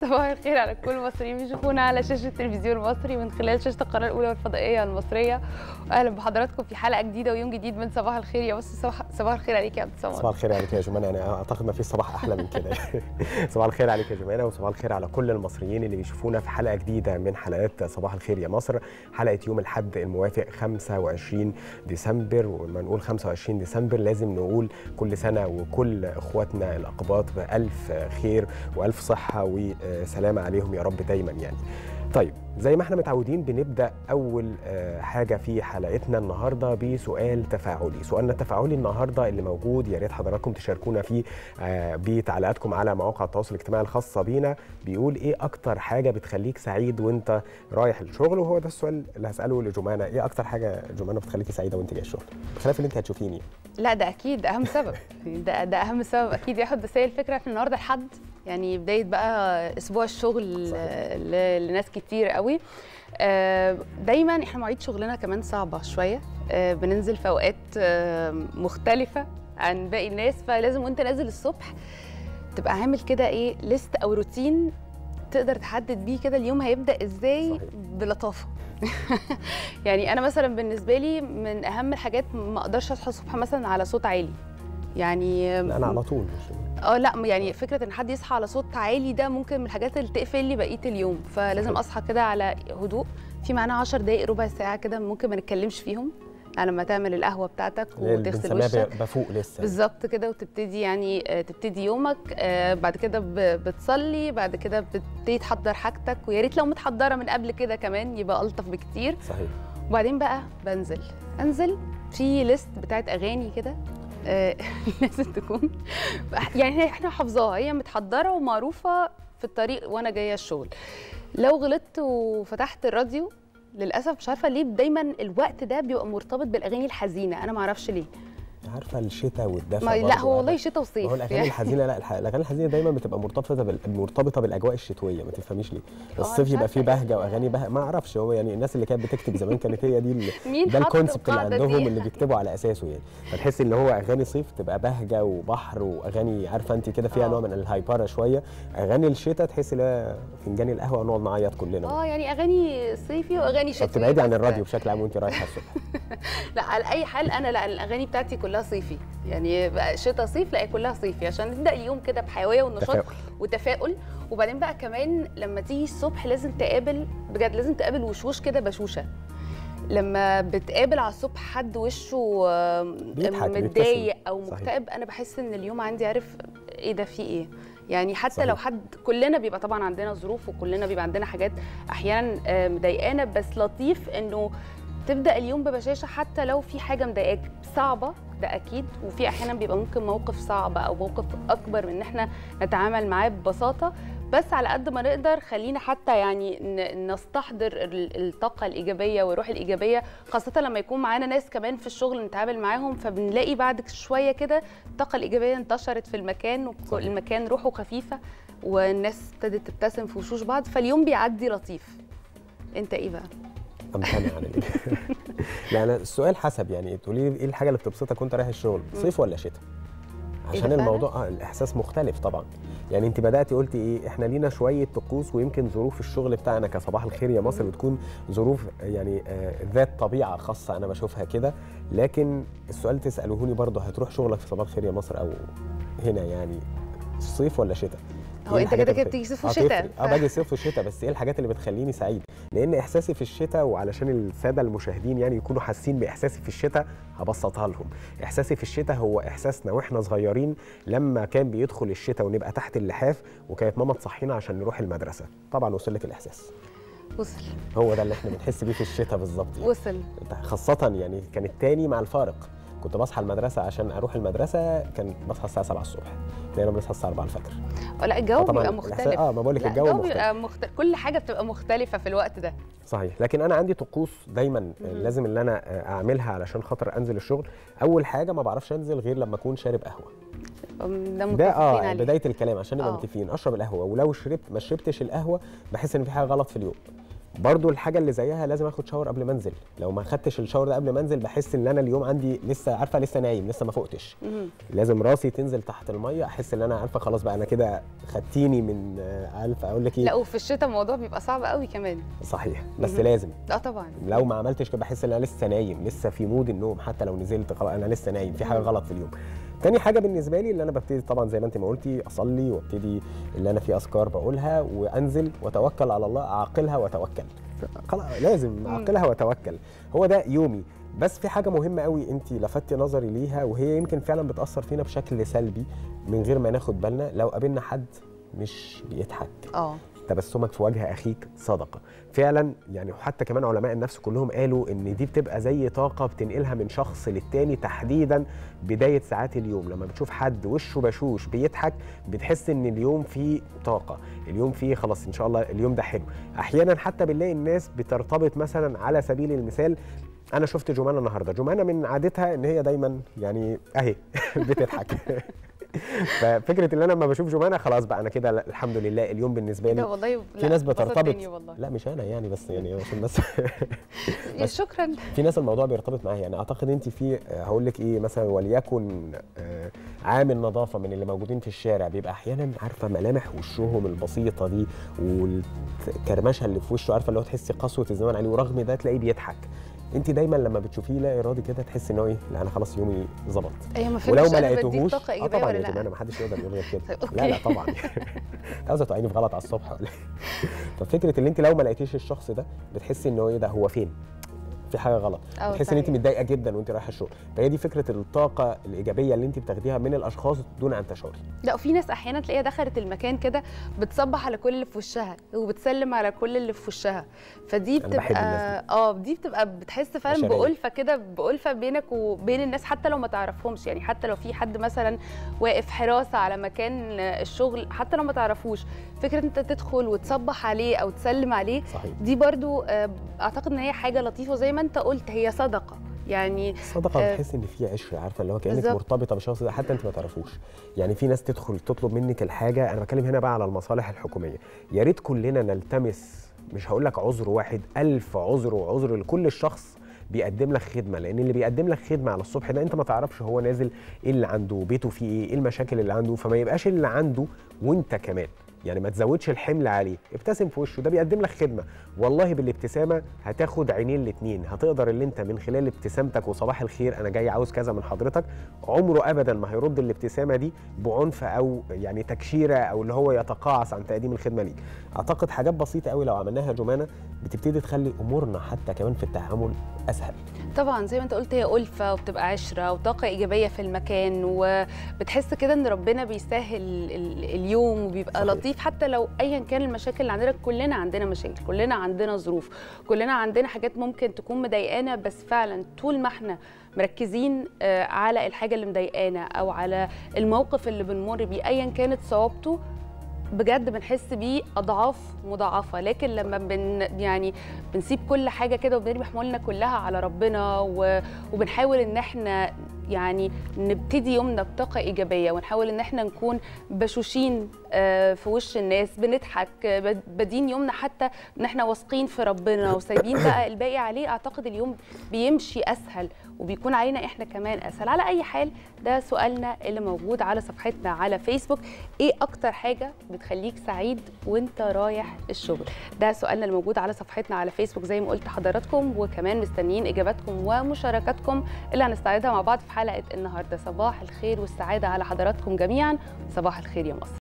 صباح الخير على كل المصريين بيشوفونا على شاشه التلفزيون المصري من خلال شاشه القناه الاولى والفضائيه المصريه واهلا بحضراتكم في حلقه جديده ويوم جديد من صباح الخير يا بص صباح, صباح الخير عليك يا عبد الصمد صباح الخير عليك يا جمانة أنا أعتقد ما فيش صباح أحلى من كده صباح الخير عليك يا جمانة وصباح الخير على كل المصريين اللي بيشوفونا في حلقة جديدة من حلقات صباح الخير يا مصر حلقة يوم الحد الموافق 25 ديسمبر ولما نقول 25 ديسمبر لازم نقول كل سنة وكل إخواتنا الأقباط بألف خير وألف صحة وسلامة عليهم يا رب دايما يعني طيب زي ما احنا متعودين بنبدا اول حاجه في حلقتنا النهارده بسؤال تفاعلي سؤالنا التفاعلي النهارده اللي موجود يا ريت حضراتكم تشاركونا فيه بتعليقاتكم على مواقع التواصل الاجتماعي الخاصه بينا بيقول ايه اكتر حاجه بتخليك سعيد وانت رايح الشغل وهو ده السؤال اللي هساله لجمانه ايه اكتر حاجه جمانه بتخليكي سعيده وانت جايه الشغل بخلاف اللي انت هتشوفيني لا ده اكيد ده اهم سبب ده ده اهم سبب اكيد ياخد بس هي الفكره احنا النهارده الحد يعني بدايه بقى اسبوع الشغل لناس كتير قوي دايما احنا مواعيد شغلنا كمان صعبه شويه بننزل في اوقات مختلفه عن باقي الناس فلازم وانت نازل الصبح تبقى عامل كده ايه ليست او روتين تقدر تحدد بيه كده اليوم هيبدا ازاي صحيح. بلطافه يعني انا مثلا بالنسبه لي من اهم الحاجات ما اقدرش اصحى الصبح مثلا على صوت عالي يعني لا انا على طول اه لا يعني فكره ان حد يصحى على صوت عالي ده ممكن من الحاجات اللي تقفل لي بقيه اليوم فلازم اصحى كده على هدوء في معانا 10 دقائق ربع ساعه كده ممكن ما نتكلمش فيهم يعني لما تعمل القهوه بتاعتك وتغسل وشك بفوق لسه بالظبط كده وتبتدي يعني تبتدي يومك بعد كده بتصلي بعد كده بتبتدي تحضر حاجتك ويا ريت لو متحضره من قبل كده كمان يبقى الطف بكتير صحيح وبعدين بقى بنزل انزل في ليست بتاعت اغاني كده لازم تكون يعني احنا حافظاها هي متحضره ومعروفه في الطريق وانا جايه الشغل لو غلطت وفتحت الراديو للاسف مش عارفه ليه دايما الوقت ده بيبقى مرتبط بالاغاني الحزينه انا ما اعرفش ليه عارفه الشتاء والدفء لا هو والله شتاء وصيف هو الاغاني الحزينه لا الاغاني الحزينه دايما بتبقى مرتبطه بال... مرتبطه بالاجواء الشتويه ما تفهميش ليه الصيف يبقى فيه بهجه واغاني بهجه ما اعرفش هو يعني الناس اللي كانت بتكتب زمان كانت هي دي اللي... ده الكونسبت اللي عندهم دي. اللي بيكتبوا على اساسه يعني فتحس ان هو اغاني صيف تبقى بهجه وبحر واغاني عارفه انت كده فيها نوع من الهايبره شويه اغاني الشتاء تحس ان فنجان القهوه نقعد نعيط كلنا اه يعني اغاني صيفي واغاني شتويه تبعدي عن الراديو بشكل عام وانت رايحه الصبح لا على اي حال انا لا الاغاني بتاعتي كلها صيفي يعني بقى شتاء صيف لا كلها صيفي عشان نبدا اليوم كده بحيويه ونشاط تفاؤل. وتفاؤل وبعدين بقى كمان لما تيجي الصبح لازم تقابل بجد لازم تقابل وشوش كده بشوشه لما بتقابل على الصبح حد وشه متضايق او مكتئب انا بحس ان اليوم عندي عارف ايه ده فيه ايه يعني حتى صحيح. لو حد كلنا بيبقى طبعا عندنا ظروف وكلنا بيبقى عندنا حاجات احيانا مضايقانا بس لطيف انه تبدا اليوم ببشاشه حتى لو في حاجه مضايقاك صعبه ده اكيد وفي احيانا بيبقى ممكن موقف صعب او موقف اكبر من ان احنا نتعامل معاه ببساطه بس على قد ما نقدر خلينا حتى يعني نستحضر الطاقه الايجابيه والروح الايجابيه خاصه لما يكون معانا ناس كمان في الشغل نتعامل معاهم فبنلاقي بعد شويه كده الطاقه الايجابيه انتشرت في المكان والمكان روحه خفيفه والناس ابتدت تبتسم في وشوش بعض فاليوم بيعدي لطيف انت ايه بقى امتنع عن لا انا السؤال حسب يعني تقولي لي ايه الحاجه اللي بتبسطك وانت رايح الشغل صيف ولا شتاء عشان إيه الموضوع اه الاحساس مختلف طبعا يعني انت بداتي قلتي ايه احنا لينا شويه طقوس ويمكن ظروف الشغل بتاعنا كصباح الخير يا مصر بتكون ظروف يعني آه ذات طبيعه خاصه انا بشوفها كده لكن السؤال تسالوهوني برضه هتروح شغلك في صباح الخير يا مصر او هنا يعني صيف ولا شتاء هو انت كده كده بتيجي صيف وشتاء اه باجي صيف وشتاء بس ايه الحاجات اللي بتخليني سعيد لان احساسي في الشتاء وعلشان الساده المشاهدين يعني يكونوا حاسين باحساسي في الشتاء هبسطها لهم احساسي في الشتاء هو احساسنا واحنا صغيرين لما كان بيدخل الشتاء ونبقى تحت اللحاف وكانت ماما تصحينا عشان نروح المدرسه طبعا وصل لك الاحساس وصل هو ده اللي احنا بنحس بيه في الشتاء بالظبط يعني. وصل خاصه يعني كان التاني مع الفارق كنت بصحى المدرسه عشان اروح المدرسه كان بصحى الساعه 7 الصبح تلاقينا بنصحى الساعه 4 الفجر لا الجو بيبقى مختلف اه ما بقول لك الجو مختلف بيبقى مختلف كل حاجه بتبقى مختلفه في الوقت ده صحيح لكن انا عندي طقوس دايما مم. لازم اللي انا اعملها علشان خاطر انزل الشغل اول حاجه ما بعرفش انزل غير لما اكون شارب قهوه ده ده اه عليه. بدايه الكلام عشان نبقى متفقين اشرب القهوه ولو شربت ما شربتش القهوه بحس ان في حاجه غلط في اليوم برضو الحاجه اللي زيها لازم اخد شاور قبل ما انزل لو ما خدتش الشاور ده قبل ما انزل بحس ان انا اليوم عندي لسه عارفه لسه نايم لسه ما فقتش مهم. لازم راسي تنزل تحت الميه احس ان انا عارفه خلاص بقى انا كده خدتيني من آه، عارفه اقول لك لا ايه وفي الشتاء الموضوع بيبقى صعب قوي كمان صحيح بس مهم. لازم اه طبعا لو ما عملتش كده بحس ان انا لسه نايم لسه في مود النوم حتى لو نزلت خلاص انا لسه نايم في حاجه مم. غلط في اليوم تاني حاجه بالنسبه لي اللي انا ببتدي طبعا زي ما انت ما قلتي اصلي وابتدي اللي انا في اذكار بقولها وانزل واتوكل على الله اعقلها واتوكل خلاص لازم اعقلها واتوكل هو ده يومي بس في حاجه مهمه قوي انت لفتي نظري ليها وهي يمكن فعلا بتاثر فينا بشكل سلبي من غير ما ناخد بالنا لو قابلنا حد مش بيضحك اه تبسمك في وجه اخيك صدقه فعلا يعني وحتى كمان علماء النفس كلهم قالوا ان دي بتبقى زي طاقه بتنقلها من شخص للتاني تحديدا بدايه ساعات اليوم لما بتشوف حد وشه بشوش بيضحك بتحس ان اليوم فيه طاقه اليوم فيه خلاص ان شاء الله اليوم ده حلو احيانا حتى بنلاقي الناس بترتبط مثلا على سبيل المثال انا شفت جمانه النهارده جمانه من عادتها ان هي دايما يعني اهي بتضحك ففكره ان انا لما بشوف جمانه خلاص بقى انا كده لا، الحمد لله اليوم بالنسبه ده لي والله في ناس بترتبط بسطتني والله لا مش انا يعني بس يعني عشان بس بس- شكرا في ناس الموضوع بيرتبط معاها يعني اعتقد انت في آه، هقول لك ايه مثلا وليكن آه، عامل نظافه من اللي موجودين في الشارع بيبقى احيانا عارفه ملامح وشهم البسيطه دي والكرمشه اللي في وشه عارفه اللي هو تحسي قسوه الزمان عليه ورغم ده تلاقيه بيضحك انت دايما لما بتشوفيه لا ارادي كده تحسي ان هو ايه لا انا خلاص يومي ظبط ايوه ما ولو فهمتش ما أنا بديك لقيتهوش طاقه اه ايجابيه طبعا ولا يا جماعه لا ما حدش يقدر يقول غير كده طيب، لا لا أوكي. طبعا انت عاوزه توعيني في غلط على الصبح ولا إيه؟ ففكره ان انت لو ما لقيتيش الشخص ده بتحسي ان هو ايه ده هو فين في حاجه غلط أه، بتحسي ان انت صحيح. متضايقه جدا وانت رايحه الشغل فهي دي فكره الطاقه الايجابيه اللي انت بتاخديها من الاشخاص دون ان تشعري لا وفي ناس احيانا تلاقيها دخلت المكان كده بتصبح على كل اللي في وشها وبتسلم على كل اللي في وشها فدي أنا بحب الناس بتبقى اه دي بتبقى بتحس فعلا بشرية. بألفة كده بألفة بينك وبين الناس حتى لو ما تعرفهمش يعني حتى لو في حد مثلا واقف حراسة على مكان الشغل حتى لو ما تعرفوش فكرة انت تدخل وتصبح عليه او تسلم عليه صحيح دي برضو آه، اعتقد ان هي حاجة لطيفة زي ما انت قلت هي صدقة يعني الصدقه آه، بتحس ان في عشره عارفه اللي هو كانك بالظبط. مرتبطه بالشخص ده حتى انت ما تعرفوش يعني في ناس تدخل تطلب منك الحاجه انا بتكلم هنا بقى على المصالح الحكوميه يا ريت كلنا نلتمس مش هقول لك عذر واحد ألف عذر وعذر لكل شخص بيقدم لك خدمه لان اللي بيقدم لك خدمه على الصبح ده انت ما تعرفش هو نازل ايه اللي عنده بيته فيه ايه ايه المشاكل اللي عنده فما يبقاش اللي عنده وانت كمان يعني ما تزودش الحمل عليه ابتسم في وشه ده بيقدم لك خدمه والله بالابتسامه هتاخد عينين الاتنين هتقدر اللي انت من خلال ابتسامتك وصباح الخير انا جاي عاوز كذا من حضرتك عمره ابدا ما هيرد الابتسامه دي بعنف او يعني تكشيره او اللي هو يتقاعس عن تقديم الخدمه ليك اعتقد حاجات بسيطه قوي لو عملناها يا جمانه بتبتدي تخلي امورنا حتى كمان في التعامل اسهل طبعا زي ما انت قلت هي ألفة وبتبقى عشرة وطاقة إيجابية في المكان وبتحس كده إن ربنا بيسهل ال- اليوم وبيبقى صحيح. صحيح. لطيف حتى لو أيا كان المشاكل اللي عندنا كلنا عندنا مشاكل كلنا عندنا ظروف كلنا عندنا حاجات ممكن تكون مضايقانا بس فعلا طول ما احنا مركزين آه، على الحاجة اللي مضايقانا أو على الموقف اللي بنمر بيه أيا كانت صعوبته بجد بنحس بيه اضعاف مضاعفه لكن لما بن يعني بنسيب كل حاجه كده وبنرمي حمولنا كلها على ربنا و... وبنحاول ان احنا يعني نبتدي يومنا بطاقه ايجابيه ونحاول ان احنا نكون بشوشين آه، في وش الناس بنضحك آه، بد- بادين يومنا حتى ان احنا واثقين في ربنا وسايبين بقى الباقي عليه اعتقد اليوم بيمشي اسهل وبيكون علينا احنا كمان اسهل على اي حال ده سؤالنا اللي موجود على صفحتنا على فيسبوك ايه اكتر حاجه بتخليك سعيد وانت رايح الشغل ده سؤالنا اللي موجود على صفحتنا على فيسبوك زي ما قلت حضراتكم وكمان مستنيين اجاباتكم ومشاركاتكم اللي هنستعرضها مع بعض في حلقه النهارده صباح الخير والسعاده على حضراتكم جميعا صباح الخير يا مصر